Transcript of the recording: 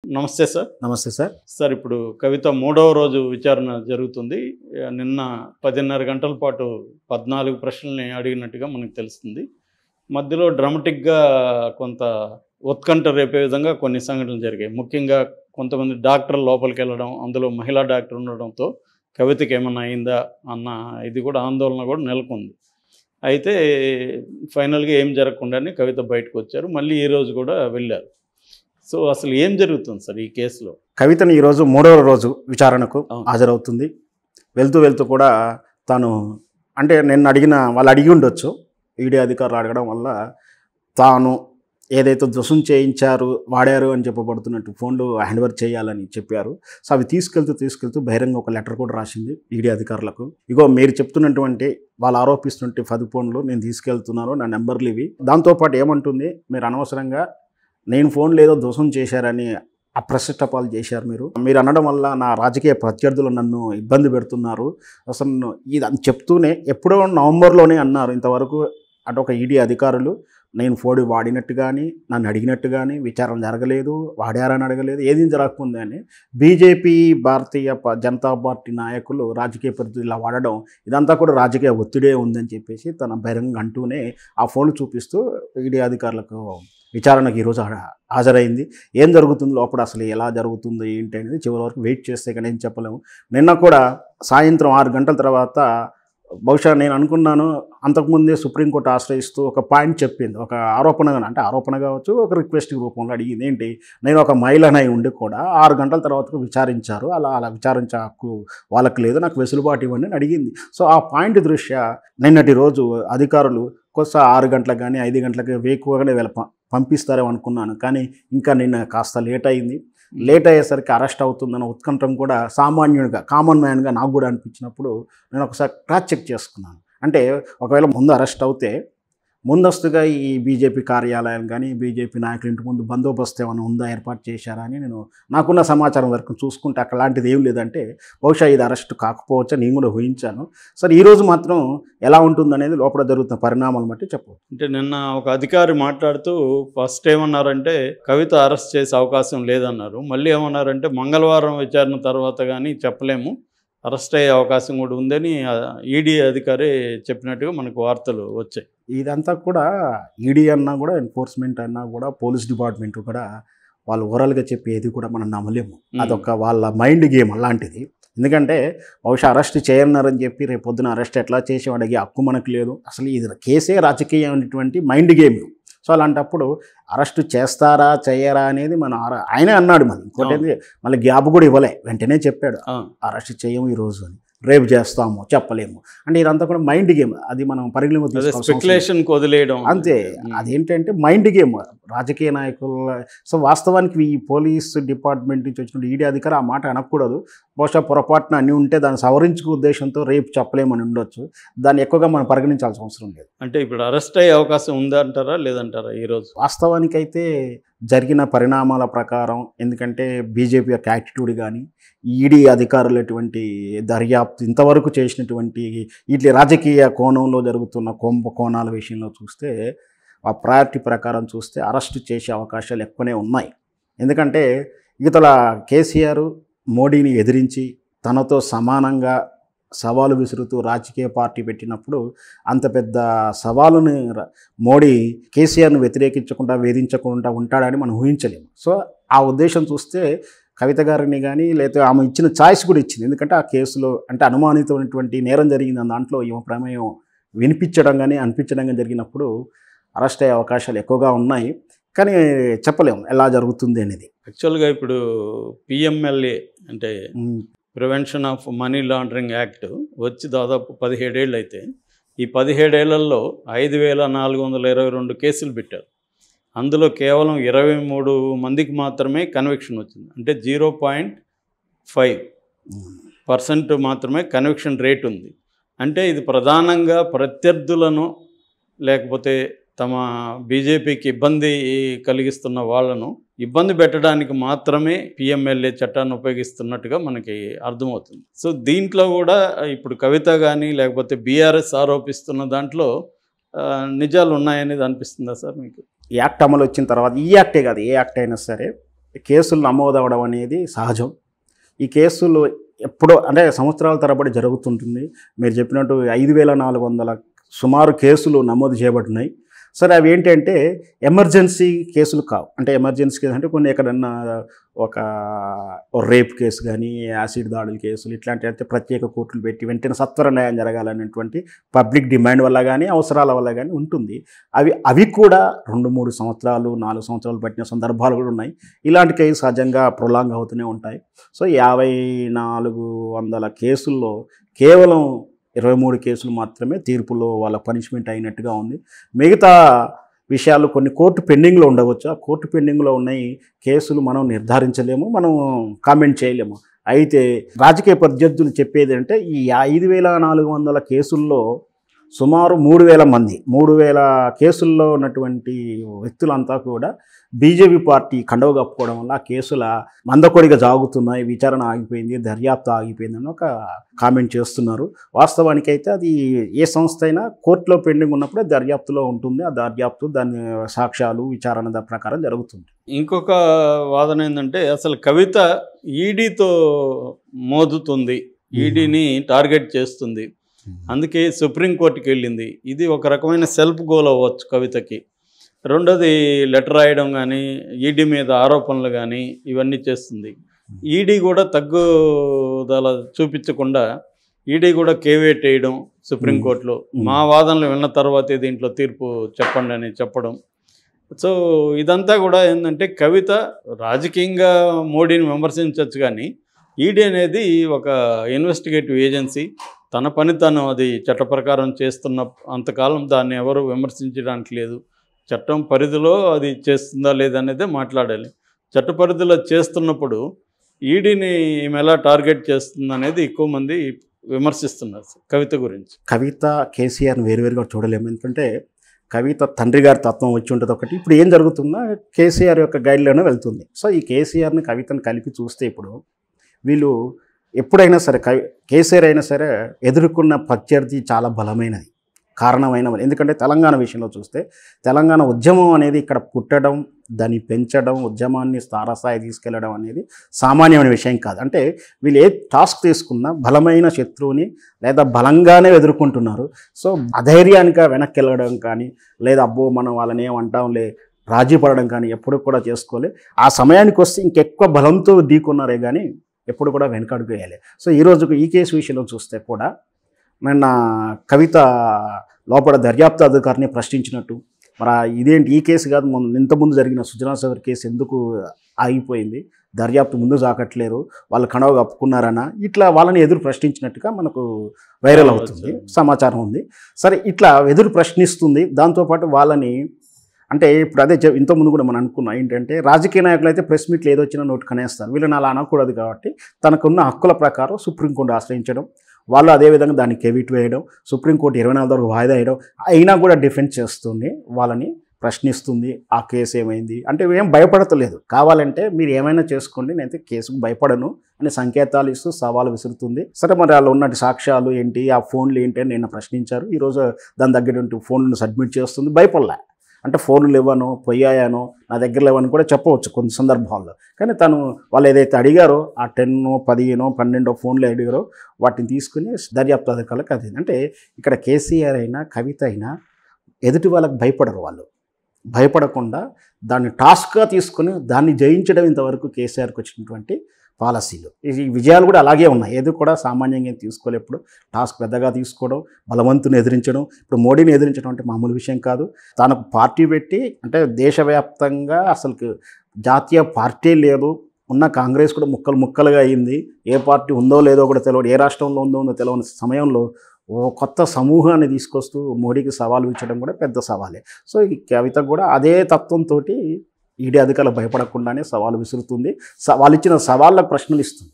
నమస్తే సార్ నమస్తే sir sir ఇప్పుడు కవిత మూడవ రోజు విచారణ జరుగుతుంది నిన్న పదిన్నర గంటల పాటు పద్నాలుగు ప్రశ్నల్ని అడిగినట్టుగా మనకు తెలుస్తుంది మధ్యలో డ్రామటిక్గా కొంత ఉత్కంఠ రేపే విధంగా కొన్ని సంఘటనలు జరిగాయి ముఖ్యంగా కొంతమంది డాక్టర్ లోపలికి వెళ్ళడం అందులో మహిళా డాక్టర్ ఉండడంతో కవితకి ఏమన్నా అయిందా అన్న ఇది కూడా ఆందోళన కూడా నెలకొంది అయితే ఫైనల్గా ఏం జరగకుండానే కవిత బయటకు వచ్చారు మళ్ళీ ఈ రోజు కూడా వెళ్ళారు సో అసలు ఏం జరుగుతుంది సార్ ఈ కేసులో కవితని ఈరోజు మూడవ రోజు విచారణకు అవును. హాజరవుతుంది వెళ్తూ వెళ్తూ కూడా తాను అంటే నిన్న అడిగిన వాళ్ళు అడిగి ఉండొచ్చు ఈడీ అధికారులు అడగడం వల్ల తాను ఏదైతే దుసం చేయించారు వాడారు అని చెప్పబడుతున్నట్టు ఫోన్లు హ్యాండ్ ఓవర్ చేయాలని చెప్పారు సో అవి తీసుకెళ్తూ తీసుకెళ్తూ బహిరంగ ఒక లెటర్ కూడా రాసింది ఈడీ అధికారులకు ఇగో మీరు చెప్తున్నటువంటి వాళ్ళు ఆరోపిస్తున్నట్టు పది ఫోన్లు నేను తీసుకెళ్తున్నాను నా నెంబర్లు ఇవి దాంతోపాటు ఏమంటుంది మీరు అనవసరంగా నేను ఫోన్ లేదో దోషం చేశారని అప్రశిష్టపాలు చేశారు మీరు మీరు అనడం వల్ల నా రాజకీయ ప్రత్యర్థులు నన్ను ఇబ్బంది పెడుతున్నారు అసలు ను- ఇది అని చెప్తూనే ఎప్పుడో నవంబర్లోనే అన్నారు ఇంతవరకు అటు ఒక ఈడీ అధికారులు నేను ఫోన్ వాడినట్టు కానీ నన్ను అడిగినట్టు కానీ విచారణ జరగలేదు వాడారని అడగలేదు ఏది జరగకుంది అని బీజేపీ భారతీయ ప- జనతా పార్టీ నాయకులు రాజకీయ పరిస్థితులు ఇలా వాడడం ఇదంతా కూడా రాజకీయ ఒత్తిడే ఉందని చెప్పేసి తన బహిరంగ అంటూనే ఆ ఫోన్లు చూపిస్తూ ఈడీ అధికారులకు విచారణకు ఈరోజు హా- హాజరైంది ఏం జరుగుతుంది లోపల అసలు ఎలా జరుగుతుందో ఏంటి అనేది చివరి వరకు వెయిట్ చేస్తే కానీ ఏం చెప్పలేము నిన్న కూడా సాయంత్రం ఆరు గంటల తర్వాత బహుశా నేను అనుకున్నాను అంతకుముందే సుప్రీంకోర్టు ఆశ్రయిస్తూ ఒక పాయింట్ చెప్పింది ఒక ఆరోపణగా అంటే ఆరోపణ కావచ్చు ఒక రిక్వెస్ట్ రూపంలో అడిగింది ఏంటి నేను ఒక మహిళనై ఉండి కూడా ఆరు గంటల తర్వాత విచారించారు అలా అలా విచారించే హక్కు వాళ్ళకి లేదు నాకు వెసులుబాటు ఇవ్వండి అని అడిగింది సో ఆ పాయింట్ దృష్ట్యా నిన్నటి రోజు అధికారులు కొత్త ఆరు గంటలకు కానీ ఐదు గంటలకు వేకువగానే వీళ్ళ ప- పంపిస్తారేమో అనుకున్నాను కానీ ఇంకా నిన్న కాస్త లేట్ అయింది లేట్ అయ్యేసరికి అరెస్ట్ అవుతుందన్న ఉత్కంఠం కూడా సామాన్యుడిగా కామన్ మ్యాన్గా నాకు కూడా అనిపించినప్పుడు నేను ఒకసారి క్రాస్ చెక్ చేసుకున్నాను అంటే ఒకవేళ ముందు అరెస్ట్ అవుతే ముందస్తుగా ఈ బీజేపీ కార్యాలయం కానీ బీజేపీ నాయకుల ఇంటి ముందు బందోబస్తు ఏమైనా ఉందా ఏర్పాటు చేశారా అని నేను నాకున్న సమాచారం వరకు చూసుకుంటే అక్కడ లాంటిది ఏం లేదంటే బహుశా ఇది అరెస్ట్ కాకపోవచ్చా నేను కూడా ఊహించాను సరే ఈరోజు మాత్రం ఎలా ఉంటుందనేది లోపల జరుగుతున్న పరిణామాలు బట్టి చెప్పవచ్చు అంటే నిన్న ఒక అధికారి మాట్లాడుతూ ఫస్ట్ ఏమన్నారంటే కవిత అరెస్ట్ చేసే అవకాశం లేదన్నారు మళ్ళీ ఏమన్నారంటే మంగళవారం విచారణ తర్వాత కానీ చెప్పలేము అరెస్ట్ అయ్యే అవకాశం కూడా ఉందని ఈడీ అధికారి చెప్పినట్టుగా మనకు వార్తలు వచ్చాయి ఇదంతా కూడా ఈడీ అన్నా కూడా ఎన్ఫోర్స్మెంట్ అన్నా కూడా పోలీస్ డిపార్ట్మెంట్ కూడా వాళ్ళు ఓవరాల్గా చెప్పేది కూడా మనం నమ్మలేము అదొక వాళ్ళ మైండ్ గేమ్ అలాంటిది ఎందుకంటే బహుశా అరెస్ట్ చేయన్నారని చెప్పి రేపు పొద్దున అరెస్ట్ ఎట్లా చేసి అడిగే హక్కు మనకు లేదు అసలు ఇది కేసే రాజకీయమైనటువంటి మైండ్ గేమ్ సో అలాంటప్పుడు అరెస్ట్ చేస్తారా చేయరా అనేది మన ఆర- ఆయనే అన్నాడు మళ్ళీ ఇంకోటి ఏంది, మళ్ళీ గ్యాప్ కూడా ఇవ్వలే వెంటనే చెప్పాడు ఆ, అరెస్ట్ చేయము ఈరోజు అని రేపు చేస్తాము చెప్పలేము అంటే ఇదంతా కూడా మైండ్ గేమ్ అది మనం పరిగణలోకి అదే తీసుకోవాల్సిన అవసరం లేదు. స్పెక్యులేషన్ వదిలేయడం అంతే ఉమ్. అదేంటంటే మైండ్ గేమ్ రాజకీయ నాయకుల సో వాస్తవానికి ఈ పోలీస్ డిపార్ట్మెంట్ నుంచి వచ్చిన ఈడీ అధికారి ఆ మాట అనకూడదు బహుశా పొరపాటున అన్నీ ఉంటే దాన్ని సవరించుకు ఉద్దేశంతో రేపు చెప్పలేమని ఉండొచ్చు దాన్ని ఎక్కువగా మనం పరిగణించాల్సిన అవసరం లేదు అంటే ఇప్పుడు అరెస్ట్ అయ్యే అవకాశం ఉందంటారా లేదంటారా ఈరోజు వాస్తవానికైతే జరిగిన పరిణామాల ప్రకారం ఎందుకంటే బీజేపీ యొక్క యాటిట్యూడ్ కానీ ఈడీ అధికారులటువంటి దర్యాప్తు ఇంతవరకు చేసినటువంటి ఇట్లా రాజకీయ కోణంలో జరుగుతున్న కుంభ కోణాల విషయంలో చూస్తే ఆ ప్రయారిటీ ప్రకారం చూస్తే అరెస్ట్ చేసే అవకాశాలు ఎక్కువనే ఉన్నాయి ఎందుకంటే ఇతల కేసీఆర్ మోడీని ఎదిరించి తనతో సమానంగా సవాలు విసురుతూ రాజకీయ పార్టీ పెట్టినప్పుడు అంత పెద్ద సవాలుని ర- మోడీ కేసీఆర్ను వ్యతిరేకించకుండా వేధించకుండా ఉంటాడని మనం ఊహించలేము సో ఆ ఉద్దేశం చూస్తే కవిత గారిని కానీ లేకపోతే ఆమె ఇచ్చిన ఛాయిస్ కూడా ఇచ్చింది ఎందుకంటే ఆ కేసులో అంటే అనుమానితమైనటువంటి నేరం జరిగింది దాంట్లో ఈమె ప్రమేయం వినిపించడం కానీ అనిపించడం కానీ జరిగినప్పుడు అరెస్ట్ అయ్యే అవకాశాలు ఎక్కువగా ఉన్నాయి కానీ చెప్పలేము ఎలా జరుగుతుంది అనేది యాక్చువల్గా ఇప్పుడు పిఎంఎల్ఏ అంటే um, prevention of money laundering act వచ్చి దాదాపు పదిహేడేళ్ళు అయితే ఈ పదిహేడేళ్లలో ఐదు వేల నాలుగు వందల ఇరవై రెండు కేసులు పెట్టారు అందులో కేవలం ఇరవై మూడు మందికి మాత్రమే కన్విక్షన్ వచ్చింది అంటే zero point five um, percent మాత్రమే కన్విక్షన్ రేట్ ఉంది అంటే ఇది ప్రధానంగా ప్రత్యర్థులను లేకపోతే తమ బీజేపీకి ఇబ్బంది కలిగిస్తున్న వాళ్ళను ఇబ్బంది పెట్టడానికి మాత్రమే పిఎంఎల్ఏ చట్టాన్ని ఉపయోగిస్తున్నట్టుగా మనకి అర్థమవుతుంది సో దీంట్లో కూడా ఇప్పుడు కవిత కానీ లేకపోతే బీఆర్ఎస్ ఆరోపిస్తున్న దాంట్లో ఆ, నిజాలు ఉన్నాయనేది అనిపిస్తుందా సార్ మీకు ఈ యాక్ట్ అమలు వచ్చిన తర్వాత ఈ యాక్టే కాదు ఏ యాక్ట్ అయినా సరే కేసులు నమోదవడం అనేది సహజం ఈ కేసులు ఎప్పుడో అంటే సంవత్సరాల తరబడి జరుగుతుంటుంది మీరు చెప్పినట్టు ఐదు వేల నాలుగు వందల సుమారు కేసులు నమోదు చేయబడినాయి సరే అవి ఏంటంటే ఎమర్జెన్సీ కేసులు కావు అంటే ఎమర్జెన్సీ కేసు అంటే కొన్ని ఎక్కడన్నా ఒక రేప్ కేసు కానీ యాసిడ్ దాడుల కేసులు ఇట్లాంటి అయితే ప్రత్యేక కోర్టులు పెట్టి వెంటనే సత్వర న్యాయం జరగాలనేటువంటి పబ్లిక్ డిమాండ్ వల్ల కానీ అవసరాల వల్ల కానీ ఉంటుంది అవి అవి కూడా రెండు మూడు సంవత్సరాలు నాలుగు సంవత్సరాలు పట్టిన సందర్భాలు కూడా ఉన్నాయి ఇలాంటి కేసు సహజంగా ప్రొలాంగ్ అవుతూనే ఉంటాయి సో యాభై నాలుగు వందల కేసుల్లో కేవలం ఇరవై మూడు కేసులు మాత్రమే తీర్పులో వాళ్ళ పనిష్మెంట్ అయినట్టుగా ఉంది మిగతా విషయాలు కొన్ని కోర్టు పెండింగ్లో ఉండవచ్చు ఆ కోర్టు పెండింగ్లో ఉన్నాయి కేసులు మనం నిర్ధారించలేము మనం కామెంట్ చేయలేము అయితే రాజకీయ ప్రత్యర్థులు చెప్పేది అంటే ఈ ఐదు వేల నాలుగు వందల కేసుల్లో సుమారు మూడు వేల మంది మూడు వేల కేసుల్లో ఉన్నటువంటి వ్యక్తులంతా కూడా బీజేపీ పార్టీ కండవ కప్పుకోవడం వల్ల ఆ కేసుల మందకొడిగా జాగుతున్నాయి విచారణ ఆగిపోయింది దర్యాప్తు ఆగిపోయిందని ఒక కామెంట్ చేస్తున్నారు వాస్తవానికి అయితే అది ఏ సంస్థ అయినా కోర్టులో పెండింగ్ ఉన్నప్పుడే దర్యాప్తులో ఉంటుంది ఆ దర్యాప్తు దాని సాక్ష్యాలు విచారణ దా- ప్రకారం జరుగుతుంది ఇంకొక వాదన ఏంటంటే అసలు కవిత ఈడీతో మోదుతుంది ఈడీని టార్గెట్ చేస్తుంది అందుకే సుప్రీంకోర్టుకి వెళ్ళింది ఇది ఒక రకమైన సెల్ఫ్ గోల్ అవ్వచ్చు కవితకి రెండోది లెటర్ రాయడం కానీ ఈడీ మీద ఆరోపణలు కానీ ఇవన్నీ చేస్తుంది ఈడీ కూడా తగ్గుదల చూపించకుండా ఈడీ కూడా కేవేట్ వేయడం సుప్రీంకోర్టులో Hmm. మా వాదనలు విన్న తర్వాతే దీంట్లో తీర్పు చెప్పండి అని చెప్పడం సో ఇదంతా కూడా ఏంటంటే కవిత రాజకీయంగా మోడీని విమర్శించవచ్చు కానీ ఈడీ అనేది ఒక ఇన్వెస్టిగేటివ్ ఏజెన్సీ తన పని తను అది చట్ట ప్రకారం చేస్తున్న అంతకాలం దాన్ని ఎవరు విమర్శించడానికి లేదు చట్టం పరిధిలో అది చేస్తుందా లేదనేదే మాట్లాడాలి చట్ట పరిధిలో చేస్తున్నప్పుడు ఈడీని ఈమె ఎలా టార్గెట్ చేస్తుంది అనేది ఎక్కువ మంది విమర్శిస్తున్నారు కవిత గురించి కవిత కేసీఆర్ని వేరువేరుగా చూడలేము ఎందుకంటే కవిత తండ్రి గారి తత్వం వచ్చి ఉంటుంది ఒకటి ఇప్పుడు ఏం జరుగుతుందో కేసీఆర్ యొక్క గైడ్లోనే వెళ్తుంది సో ఈ కేసీఆర్ని కవితను కలిపి చూస్తే ఇప్పుడు వీళ్ళు ఎప్పుడైనా సరే కవి కేసీఆర్ అయినా సరే ఎదుర్కొన్న ప్రత్యర్థి చాలా బలమైనది కారణమైన ఎందుకంటే తెలంగాణ విషయంలో చూస్తే తెలంగాణ ఉద్యమం అనేది ఇక్కడ పుట్టడం దాన్ని పెంచడం ఉద్యమాన్ని తారస్థాయి తీసుకెళ్లడం అనేది సామాన్యమైన విషయం కాదు అంటే వీళ్ళు ఏ టాస్క్ తీసుకున్నా బలమైన శత్రువుని లేదా బలంగానే ఎదుర్కొంటున్నారు సో అధైర్యానికి వెనక్కి వెళ్ళడం కానీ లేదా అబ్బో మనం వాళ్ళని ఏమంటాంలే రాజీ పడడం కానీ ఎప్పుడు కూడా చేసుకోలే ఆ సమయానికి వస్తే ఇంకెక్కువ బలంతో ఢీకొన్నారే కానీ ఎప్పుడు కూడా వెనకడుగు వేయాలి సో ఈ రోజుకు ఈ కేసు విషయంలో చూస్తే కూడా నిన్న కవిత లోపల దర్యాప్తు అధికారిని ప్రశ్నించినట్టు మరి ఆ ఇదేంటి ఈ కేసు కాదు మొన్న ఇంతకుముందు జరిగిన సుజనా సదర్ కేసు ఎందుకు ఆగిపోయింది దర్యాప్తు ముందు సాకట్లేరు వాళ్ళు కనవ కప్పుకున్నారనా ఇట్లా వాళ్ళని ఎదురు ప్రశ్నించినట్టుగా మనకు వైరల్ అవుతుంది సమాచారం ఉంది సరే ఇట్లా ఎదురు ప్రశ్నిస్తుంది దాంతోపాటు వాళ్ళని అంటే ఇప్పుడు అదే చె- ఇంతకుముందు కూడా మనం అనుకున్నాం ఏంటంటే రాజకీయ నాయకులు అయితే ప్రెస్ మీట్లు ఏదో వచ్చినా నోటు కనేస్తారు వీళ్ళని అలా అనకూడదు కాబట్టి తనకున్న హక్కుల ప్రకారం సుప్రీంకోర్టు ఆశ్రయించడం వాళ్ళు అదేవిధంగా దాన్ని కెవిట్ వేయడం సుప్రీంకోర్టు ఇరవై నాలుగు వరకు వాయిదా వేయడం అయినా కూడా డిఫెన్స్ చేస్తుంది వాళ్ళని ప్రశ్నిస్తుంది ఆ కేసు ఏమైంది అంటే ఏం భయపడతలేదు కావాలంటే మీరు ఏమైనా చేసుకోండి నేనైతే కేసుకు భయపడను అని సంకేతాలు ఇస్తూ సవాలు విసురుతుంది సరే మరి వాళ్ళు ఉన్నటి సాక్ష్యాలు ఏంటి ఆ ఫోన్లు ఏంటి అని నిన్న ప్రశ్నించారు ఈరోజు దాని దగ్గర ఫోన్లను సబ్మిట్ చేస్తుంది భయపడలే అంటే ఫోన్లు ఇవ్వను పొయ్యాను నా దగ్గర లేవని కూడా చెప్పవచ్చు కొన్ని సందర్భాల్లో కానీ తను వాళ్ళు ఏదైతే అడిగారో ఆ టెన్ పదిహేనో పన్నెండో ఫోన్లు అడిగారో వాటిని తీసుకుని దర్యాప్తు అధికారులకు అది అంటే ఇక్కడ కేసీఆర్ అయినా కవిత అయినా ఎదుటి వాళ్ళకి భయపడరు వాళ్ళు భయపడకుండా దాన్ని టాస్క్గా తీసుకొని దాన్ని జయించడం ఇంతవరకు కేసీఆర్కి వచ్చినటువంటి పాలసీలు ఈ విజయాలు కూడా అలాగే ఉన్నాయి ఏది కూడా సామాన్యంగా ఏం తీసుకోలే ఇప్పుడు టాస్క్ పెద్దగా తీసుకోవడం బలవంతుని ఎదిరించడం ఇప్పుడు మోడీని ఎదిరించడం అంటే మామూలు విషయం కాదు తనకు పార్టీ పెట్టి అంటే దేశవ్యాప్తంగా అసలు జాతీయ పార్టీ లేదు ఉన్న కాంగ్రెస్ కూడా ముక్కలు ముక్కలుగా అయింది ఏ పార్టీ ఉందో లేదో కూడా తెలియదు ఏ రాష్ట్రంలో ఉందో ఉందో తెలియని సమయంలో ఓ కొత్త సమూహాన్ని తీసుకొస్తూ మోడీకి సవాలు ఇచ్చడం కూడా పెద్ద సవాలే సో ఈ కవిత కూడా అదే తత్వంతో ఈడీ అధికారులు భయపడకుండానే సవాలు విసురుతుంది స- వాళ్ళు ఇచ్చిన సవాళ్ళకు ప్రశ్నలు ఇస్తుంది